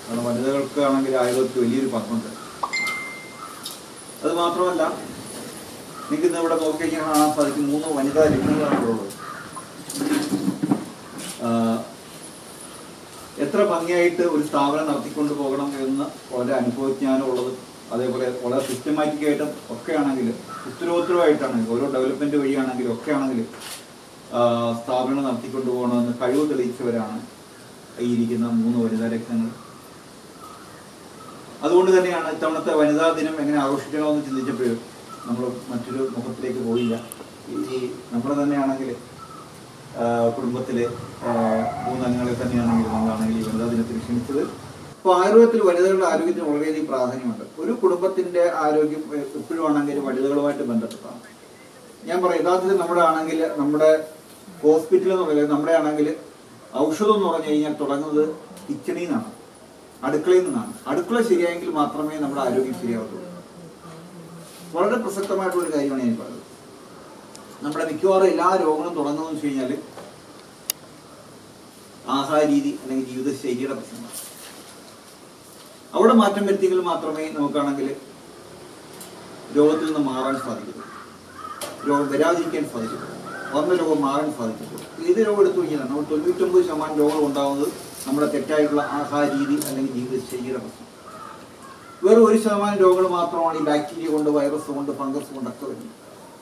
കാരണം വനിതകൾക്ക് ആണെങ്കിൽ ആയുർവേദത്തിൽ വലിയൊരു പങ്കുണ്ട് അത് മാത്രമല്ല നിങ്ങൾക്ക് ഇന്ന് ഇവിടെ നോക്കിക്കഴിഞ്ഞാൽ കാണാൻ സാധിക്കും മൂന്ന് വനിതാ രത്നങ്ങളാണ് ഇവിടെ ഉള്ളത് ആഹ് എത്ര ഭംഗിയായിട്ട് ഒരു സ്ഥാപനം നടത്തിക്കൊണ്ട് പോകണം എന്ന് വളരെ അനുഭവജ്ഞാനമുള്ളത് അതേപോലെ വളരെ സിസ്റ്റമാറ്റിക് ആയിട്ടും ഒക്കെ ആണെങ്കിലും ഉത്തരവാദിത്തരമായിട്ടാണെങ്കിലും ഓരോ ഡെവലപ്മെന്റ് വഴിയാണെങ്കിലും ഒക്കെ ആണെങ്കിലും ആഹ് സ്ഥാപനം നടത്തിക്കൊണ്ട് പോകണമെന്ന് കഴിവ് തെളിയിച്ചവരാണ് ഈ ഇരിക്കുന്ന മൂന്ന് വനിതാ രത്നങ്ങൾ അതുകൊണ്ട് തന്നെയാണ് ഇത്തവണത്തെ വനിതാ ദിനം എങ്ങനെ ആഘോഷിക്കണമെന്ന് ചിന്തിച്ചപ്പോഴും നമ്മൾ മറ്റൊരു മുഖത്തിലേക്ക് പോയില്ല ഈ നമ്മൾ തന്നെയാണെങ്കിൽ കുടുംബത്തിലെ ആ, മൂന്നംഗങ്ങളെ തന്നെയാണെങ്കിൽ നമ്മളാണെങ്കിൽ ഈ വനിതാ ദിനത്തിന് ക്ഷണിച്ചത് അപ്പോൾ ആയുർവേദത്തിൽ വനിതകളുടെ ആരോഗ്യത്തിന് വളരെയധികം പ്രാധാന്യമുണ്ട് ഒരു കുടുംബത്തിന്റെ ആരോഗ്യം എ- എപ്പോഴും ആണെങ്കിൽ വനിതകളുമായിട്ട് ബന്ധപ്പെട്ടതാണ് ഞാൻ പറയാം യഥാർത്ഥത്തിൽ നമ്മുടെ ആണെങ്കിൽ നമ്മുടെ ഹോസ്പിറ്റൽ എന്ന് പറയുന്നത് നമ്മുടെ ആണെങ്കിൽ ഔഷധം എന്ന് പറഞ്ഞു കഴിഞ്ഞാൽ തുടങ്ങുന്നത് കിച്ചണിൽ നിന്നാണ് അടുക്കളയിൽ നിന്നാണ് അടുക്കള ശരിയായെങ്കിൽ മാത്രമേ നമ്മുടെ ആരോഗ്യം ശരിയാവത്തുള്ളൂ വളരെ പ്രസക്തമായിട്ടുള്ള ഒരു കാര്യമാണ് ഞാൻ പറഞ്ഞത് നമ്മുടെ മിക്കവാറും എല്ലാ രോഗങ്ങളും തുടങ്ങുന്നതെന്ന് വെച്ച് കഴിഞ്ഞാൽ ആഹാര രീതി അല്ലെങ്കിൽ ജീവിതശൈലിയുടെ പ്രശ്നമാണ് അവിടെ മാറ്റം വരുത്തിയെങ്കിൽ മാത്രമേ നമുക്കാണെങ്കിൽ രോഗത്തിൽ നിന്ന് മാറാൻ സാധിക്കുള്ളൂ രോഗം വരാതിരിക്കാൻ സാധിക്കുള്ളൂ വന്ന രോഗം മാറാൻ സാധിക്കുള്ളൂ ഏത് രോഗം എടുത്തു കഴിഞ്ഞാൽ നമ്മൾ തൊണ്ണൂറ്റൊമ്പത് ശതമാനം രോഗങ്ങൾ ഉണ്ടാകുന്നത് നമ്മുടെ തെറ്റായിട്ടുള്ള ആഹാര രീതി അല്ലെങ്കിൽ ജീവിതശൈലിയുടെ പ്രശ്നം വേറെ ഒരു ശതമാനം രോഗങ്ങൾ മാത്രമാണ് ഈ ബാക്ടീരിയ കൊണ്ട് വൈറസ് കൊണ്ട് ഫംഗസ് കൊണ്ടൊക്കെ വരുന്നത്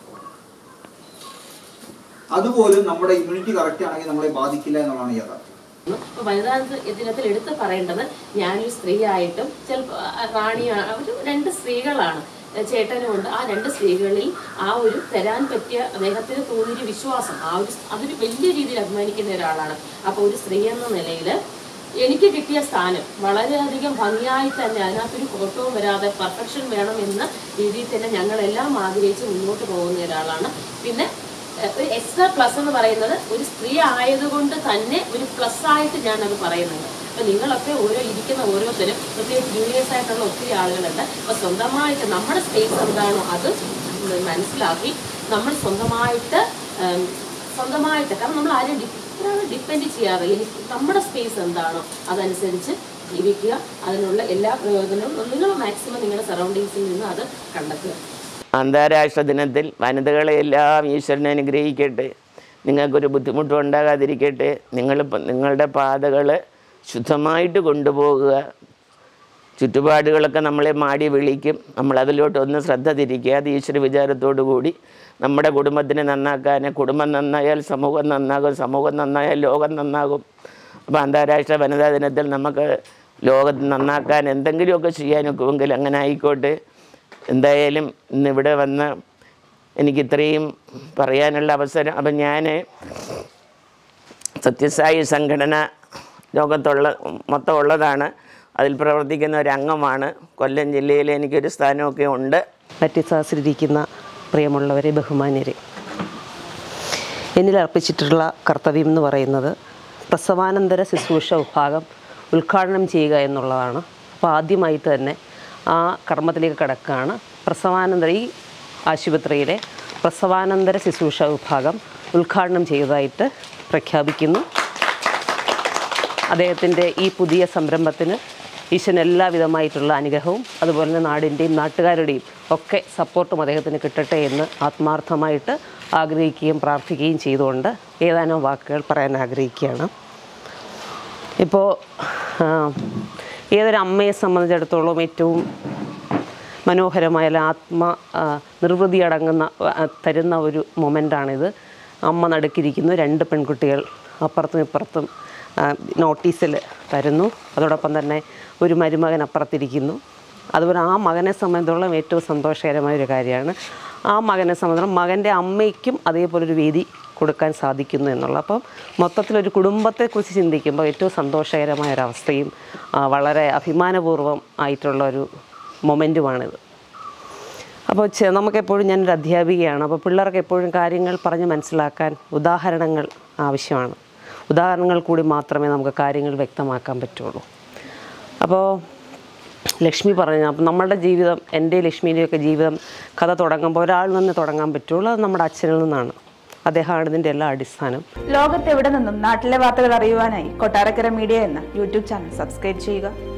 അതുപോലും നമ്മുടെ ഇമ്മ്യൂണിറ്റി കറക്റ്റ് ആണെങ്കിൽ നമ്മളെ ബാധിക്കില്ല എന്നുള്ളതാണ് യാഥാർത്ഥ്യം ഇപ്പൊ വനിതാ ദിനത്തിൽ എടുത്തു പറയേണ്ടത് ഞാനൊരു സ്ത്രീ ആയിട്ടും ചിലപ്പോൾ റാണിയാണ് അവർ രണ്ട് സ്ത്രീകളാണ് ചേട്ടനുമുണ്ട് ആ രണ്ട് സ്ത്രീകളിൽ ആ ഒരു തരാൻ പറ്റിയ അദ്ദേഹത്തിന് തോന്നിയൊരു വിശ്വാസം ആ ഒരു അതൊരു വലിയ രീതിയിൽ അഭിമാനിക്കുന്ന ഒരാളാണ് അപ്പോൾ ഒരു സ്ത്രീ എന്ന നിലയിൽ എനിക്ക് കിട്ടിയ സ്ഥാനം വളരെയധികം ഭംഗിയായി തന്നെ അതിനകത്തൊരു കോട്ടവും വരാതെ പെർഫെക്ഷൻ വേണം എന്ന രീതിയിൽ തന്നെ ഞങ്ങളെല്ലാം ആഗ്രഹിച്ച് മുന്നോട്ട് പോകുന്ന ഒരാളാണ് പിന്നെ ഏഹ് ഒരു എക്സ്ട്രാ പ്ലസ് എന്ന് പറയുന്നത് ഒരു സ്ത്രീ ആയതുകൊണ്ട് തന്നെ ഒരു പ്ലസ് ആയിട്ട് ഞാൻ അത് പറയുന്നുണ്ട് അപ്പൊ നിങ്ങളൊക്കെ ഓരോ ഇരിക്കുന്ന ഓരോരുത്തരും പ്രത്യേകിച്ച് ജൂനിയേഴ്സ് ആയിട്ടുള്ള ഒത്തിരി ആളുകളുണ്ട് അപ്പൊ സ്വന്തമായിട്ട് നമ്മുടെ സ്പേസ് എന്താണോ അത് മനസ്സിലാക്കി നമ്മൾ സ്വന്തമായിട്ട് ഉം, സ്വന്തമായിട്ട് കാരണം നമ്മൾ ആരും ഡിപ്പെൻഡ് ചെയ്യാതെ എനിക്ക് നമ്മുടെ സ്പേസ് എന്താണോ അതനുസരിച്ച് ജീവിക്കുക അതിനുള്ള എല്ലാ പ്രയോജനവും നിങ്ങൾ മാക്സിമം നിങ്ങളുടെ സറൗണ്ടിങ്സിൽ നിന്ന് അത് കണ്ടെത്തുക അന്താരാഷ്ട്ര ദിനത്തിൽ വനിതകളെ എല്ലാം ഈശ്വരനെ അനുഗ്രഹിക്കട്ടെ നിങ്ങൾക്കൊരു ബുദ്ധിമുട്ടും ഉണ്ടാകാതിരിക്കട്ടെ നിങ്ങൾ നിങ്ങളുടെ പാതകൾ ശുദ്ധമായിട്ട് കൊണ്ടുപോകുക ചുറ്റുപാടുകളൊക്കെ നമ്മളെ മാടി വിളിക്കും നമ്മൾ അതിലോട്ട് ഒന്ന് ശ്രദ്ധ തിരിക്കുക അത് ഈശ്വര വിചാരത്തോടു കൂടി നമ്മുടെ കുടുംബത്തിനെ നന്നാക്കാൻ കുടുംബം നന്നായാൽ സമൂഹം നന്നാകും സമൂഹം നന്നായാൽ ലോകം നന്നാകും അപ്പോൾ അന്താരാഷ്ട്ര വനിതാ ദിനത്തിൽ നമുക്ക് ലോകം നന്നാക്കാൻ എന്തെങ്കിലുമൊക്കെ ചെയ്യാനൊക്കുമെങ്കിൽ അങ്ങനെ ആയിക്കോട്ടെ എന്തായാലും ഇന്നിവിടെ വന്ന് എനിക്ക് ഇത്രയും പറയാനുള്ള അവസരം അപ്പം ഞാൻ സത്യസായി സംഘടന ലോകത്തുള്ള മൊത്തം ഉള്ളതാണ് അതിൽ പ്രവർത്തിക്കുന്ന ഒരു അംഗമാണ് കൊല്ലം ജില്ലയിൽ എനിക്കൊരു സ്ഥാനമൊക്കെ ഉണ്ട് പറ്റിസാസിലിരിക്കുന്ന പ്രിയമുള്ളവരെ ബഹുമാന്യരെ എന്നിൽ അർപ്പിച്ചിട്ടുള്ള കർത്തവ്യം എന്ന് പറയുന്നത് പ്രസവാനന്തര ശുശ്രൂഷ വിഭാഗം ഉദ്ഘാടനം ചെയ്യുക എന്നുള്ളതാണ് അപ്പോൾ ആദ്യമായിട്ട് തന്നെ ആ കർമ്മത്തിലേക്ക് കടക്കുകയാണ് പ്രസവാനന്തര ഈ ആശുപത്രിയിലെ പ്രസവാനന്തര ശുശ്രൂഷ വിഭാഗം ഉദ്ഘാടനം ചെയ്തതായിട്ട് പ്രഖ്യാപിക്കുന്നു അദ്ദേഹത്തിൻ്റെ ഈ പുതിയ സംരംഭത്തിന് ഈശ്വരൻ എല്ലാവിധമായിട്ടുള്ള അനുഗ്രഹവും അതുപോലെ തന്നെ നാടിൻ്റെയും നാട്ടുകാരുടെയും ഒക്കെ സപ്പോർട്ടും അദ്ദേഹത്തിന് കിട്ടട്ടെ എന്ന് ആത്മാർത്ഥമായിട്ട് ആഗ്രഹിക്കുകയും പ്രാർത്ഥിക്കുകയും ചെയ്തുകൊണ്ട് ഏതാനും വാക്കുകൾ പറയാൻ ആഗ്രഹിക്കുകയാണ് ഇപ്പോൾ ഏതൊരു അമ്മയെ സംബന്ധിച്ചിടത്തോളം ഏറ്റവും മനോഹരമായ അല്ല ആത്മ ആ, നിർവൃതി അടങ്ങുന്ന ആ, തരുന്ന ഒരു മൊമെൻ്റാണിത് അമ്മ നടുക്കിരിക്കുന്നു രണ്ട് പെൺകുട്ടികൾ അപ്പുറത്തും ഇപ്പുറത്തും ആ, നോട്ടീസിൽ തരുന്നു അതോടൊപ്പം തന്നെ ഒരു മരുമകൻ അപ്പുറത്തിരിക്കുന്നു അതുപോലെ ആ മകനെ സംബന്ധിച്ചോളം ഏറ്റവും സന്തോഷകരമായ ഒരു കാര്യമാണ് ആ മകനെ സംബന്ധിച്ചിടത്തോളം മകൻ്റെ അമ്മയ്ക്കും അതേപോലൊരു വേദി കൊടുക്കാൻ സാധിക്കുന്നു എന്നുള്ള അപ്പം മൊത്തത്തിലൊരു കുടുംബത്തെക്കുറിച്ച് ചിന്തിക്കുമ്പോൾ ഏറ്റവും സന്തോഷകരമായ ഒരവസ്ഥയും ആ, വളരെ അഭിമാനപൂർവ്വം ആയിട്ടുള്ള ഒരു മൊമെൻറ്റുമാണിത് അപ്പോൾ ചെ നമുക്കെപ്പോഴും ഞാനൊരു അധ്യാപികയാണ് അപ്പോൾ പിള്ളേർക്ക് എപ്പോഴും കാര്യങ്ങൾ പറഞ്ഞ് മനസ്സിലാക്കാൻ ഉദാഹരണങ്ങൾ ആവശ്യമാണ് ഉദാഹരണങ്ങൾ കൂടി മാത്രമേ നമുക്ക് കാര്യങ്ങൾ വ്യക്തമാക്കാൻ പറ്റുള്ളൂ അപ്പോൾ ലക്ഷ്മി പറഞ്ഞു അപ്പം നമ്മളുടെ ജീവിതം എൻ്റെ ലക്ഷ്മിയുടെയൊക്കെ ജീവിതം കഥ തുടങ്ങുമ്പോൾ ഒരാളിൽ നിന്ന് തുടങ്ങാൻ പറ്റുള്ളൂ അത് നമ്മുടെ അച്ഛനിൽ നിന്നാണ് അദ്ദേഹമാണ് ഇതിൻ്റെ എല്ലാ അടിസ്ഥാനം ലോകത്തെവിടെ നിന്നും നാട്ടിലെ വാർത്തകൾ അറിയുവാനായി കൊട്ടാരക്കര മീഡിയ എന്ന യൂട്യൂബ് ചാനൽ സബ്സ്ക്രൈബ് ചെയ്യുക